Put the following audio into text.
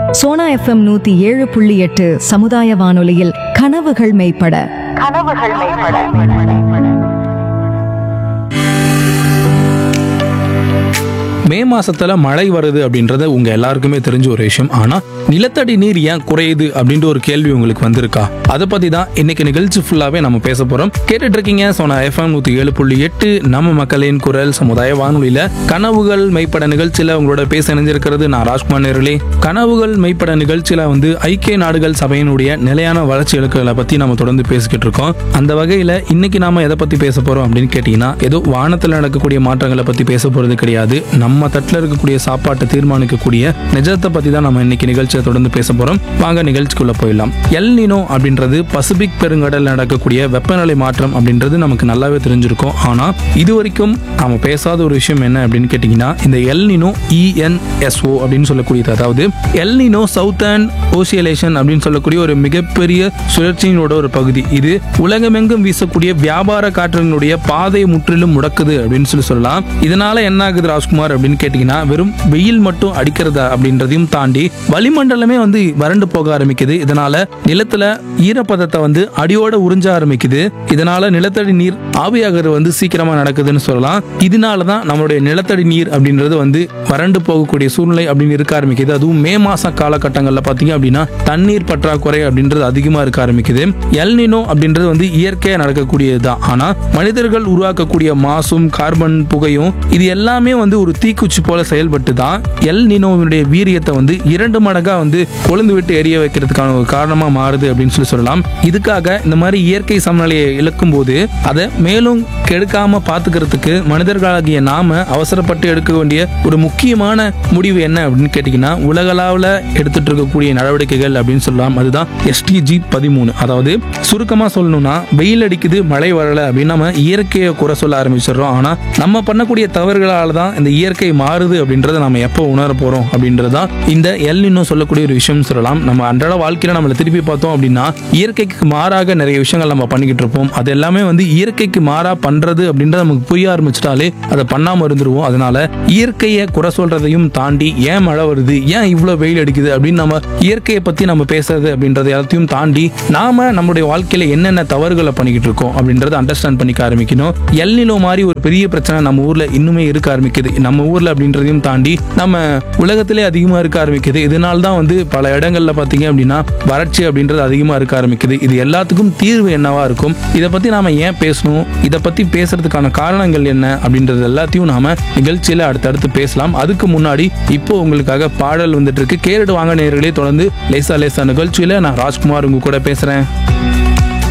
Sona FM நூத்தி ஏழு புள்ளி எட்டு சமுதாய வானொலியில் கனவுகள் மெய்ப்பட கனவுகள் மேம்பட மே மாசத்துல மழை வருது அப்படின்றது உங்க எல்லாருக்குமே தெரிஞ்ச ஒரு விஷயம் ஆனா நிலத்தடி நீர் ஏன் குறையுது அப்படின்ற ஒரு கேள்வி உங்களுக்கு வந்திருக்கா அதை பத்தி தான் இன்னைக்கு நிகழ்ச்சி ஃபுல்லாவே நம்ம பேச போறோம் கேட்டுட்டு இருக்கீங்க சோனா எஃப்எம் நூத்தி ஏழு புள்ளி எட்டு நம்ம மக்களின் குரல் சமுதாய வானொலியில கனவுகள் மெய்ப்பட நிகழ்ச்சியில உங்களோட பேச இணைஞ்சிருக்கிறது நான் ராஜ்குமார் நேரலே கனவுகள் மெய்ப்பட நிகழ்ச்சியில வந்து ஐக்கிய நாடுகள் சபையினுடைய நிலையான வளர்ச்சி இலக்குகளை பத்தி நம்ம தொடர்ந்து பேசிக்கிட்டு இருக்கோம் அந்த வகையில இன்னைக்கு நாம எதை பத்தி பேச போறோம் அப்படின்னு கேட்டீங்கன்னா ஏதோ வானத்துல நடக்கக்கூடிய மாற்றங்களை பத்தி பேச போறது கிடையாது நம்ம தட்டுல இருக்கக்கூடிய சாப்பாட்டை தீர்மானிக்கக்கூடிய நிஜத்தை பத்தி தான் நம்ம இன்னைக்கு நிகழ்ச்சியை தொடர்ந்து பேச போறோம் வாங்க நிகழ்ச்சிக்குள்ள போயிடலாம் எல் நினோ அப்படின்றது பசிபிக் பெருங்கடல் நடக்கக்கூடிய வெப்பநிலை மாற்றம் அப்படின்றது நமக்கு நல்லாவே தெரிஞ்சிருக்கும் ஆனா இது வரைக்கும் நாம பேசாத ஒரு விஷயம் என்ன அப்படின்னு கேட்டீங்கன்னா இந்த எல் நினோ இஎன்எஸ்ஓ அப்படின்னு சொல்லக்கூடியது அதாவது எல் நினோ சவுத்தர்ன் ஓசியலேஷன் அப்படின்னு சொல்லக்கூடிய ஒரு மிகப்பெரிய சுழற்சியினோட ஒரு பகுதி இது உலகமெங்கும் வீசக்கூடிய வியாபார காற்றினுடைய பாதையை முற்றிலும் முடக்குது அப்படின்னு சொல்லி சொல்லலாம் இதனால என்ன ஆகுது ராஜ்குமார் அப்படின்னு கேட்டீங்கன்னா வெறும் வெயில் மட்டும் அடிக்கிறதா அப்படின்றதையும் தாண்டி வளிமண்டலமே வந்து வறண்டு போக ஆரம்பிக்குது இதனால நிலத்துல ஈரப்பதத்தை வந்து அடியோட உறிஞ்ச ஆரம்பிக்குது இதனால நிலத்தடி நீர் ஆவியாகிறது வந்து சீக்கிரமா நடக்குதுன்னு சொல்லலாம் இதனால தான் நம்மளுடைய நிலத்தடி நீர் அப்படின்றது வந்து வறண்டு போகக்கூடிய சூழ்நிலை அப்படின்னு இருக்க ஆரம்பிக்குது அதுவும் மே மாச காலகட்டங்களில் பார்த்தீங்க அப்படின்னா தண்ணீர் பற்றாக்குறை அப்படின்றது அதிகமாக இருக்க ஆரம்பிக்குது எல்னினோ அப்படின்றது வந்து இயற்கையாக நடக்கக்கூடியது தான் ஆனால் மனிதர்கள் உருவாக்கக்கூடிய மாசும் கார்பன் புகையும் இது எல்லாமே வந்து ஒரு தீக்குச்சி போல செயல்பட்டு தான் எல் நினோவினுடைய வீரியத்தை வந்து இரண்டு மடங்கா வந்து கொழுந்து விட்டு எரிய வைக்கிறதுக்கான ஒரு காரணமா மாறுது அப்படின்னு சொல்லி சொல்லலாம் இதுக்காக இந்த மாதிரி இயற்கை சமநிலையை இழக்கும் போது அதை மேலும் கெடுக்காம பாத்துக்கிறதுக்கு மனிதர்களாகிய நாம அவசரப்பட்டு எடுக்க வேண்டிய ஒரு முக்கியமான முடிவு என்ன அப்படின்னு கேட்டீங்கன்னா உலகளாவில் எடுத்துட்டு இருக்கக்கூடிய நடவடிக்கைகள் அப்படின்னு சொல்லலாம் அதுதான் எஸ்டிஜி பதிமூணு அதாவது சுருக்கமா சொல்லணும்னா வெயில் அடிக்குது மழை வரல அப்படின்னு நம்ம இயற்கையை குறை சொல்ல ஆரம்பிச்சிடுறோம் ஆனா நம்ம பண்ணக்கூடிய தவறுகளால தான் இந்த இயற்கை மாறுது அப்படின்றத நம்ம எப்போ உணர போறோம் அப்படின்றது தான் இந்த எல் இன்னும் சொல்லக்கூடிய ஒரு விஷயம் சொல்லலாம் நம்ம அன்றாட வாழ்க்கையில நம்மளை திருப்பி பார்த்தோம் அப்படின்னா இயற்கைக்கு மாறாக நிறைய விஷயங்கள் நம்ம பண்ணிக்கிட்டு இருப்போம் அது எல்லாமே வந்து இயற்கைக்கு மாறா பண்றது அப்படின்றது நமக்கு புரிய ஆரம்பிச்சிட்டாலே அதை பண்ணாம இருந்துருவோம் அதனால இயற்கையை குறை சொல்றதையும் தாண்டி ஏன் மழை வருது ஏன் இவ்வளவு வெயில் அடிக்குது அப்படின்னு நம்ம இயற்கையை பத்தி நம்ம பேசுறது அப்படின்றது எல்லாத்தையும் தாண்டி நாம நம்மளுடைய வாழ்க்கையில என்னென்ன தவறுகளை பண்ணிக்கிட்டு இருக்கோம் அப்படின்றத அண்டர்ஸ்டாண்ட் பண்ணிக்க ஆரம்பிக்கணும் எல்நிலோ மாதிரி ஒரு பெரிய பிரச்சனை நம்ம ஊர்ல இன்னுமே இருக்க ஆரம்பிக்குது நம்ம ஊர்ல அப்படின்றதையும் தாண்டி நம்ம உலகத்திலே அதிகமா இருக்க ஆரம்பிக்குது இதனால தான் வந்து பல இடங்கள்ல பாத்தீங்க அப்படின்னா வறட்சி அப்படின்றது அதிகமா இருக்க ஆரம்பிக்குது இது எல்லாத்துக்கும் தீர்வு என்னவா இருக்கும் இதை பத்தி நாம ஏன் பேசணும் இதை பத்தி பேசுறதுக்கான காரணங்கள் என்ன அப்படின்றது எல்லாத்தையும் நாம நிகழ்ச்சியில அடுத்தடுத்து பேசலாம் அதுக்கு முன்னாடி இப்போ உங்களுக்காக பாடல் வந்துட்டு இருக்கு கேரடு வாங்க நேர்களே தொடர்ந்து லேசா லேசா நிகழ்ச்சியில நான் ராஜ்குமார் உங்க கூட பேசுறேன்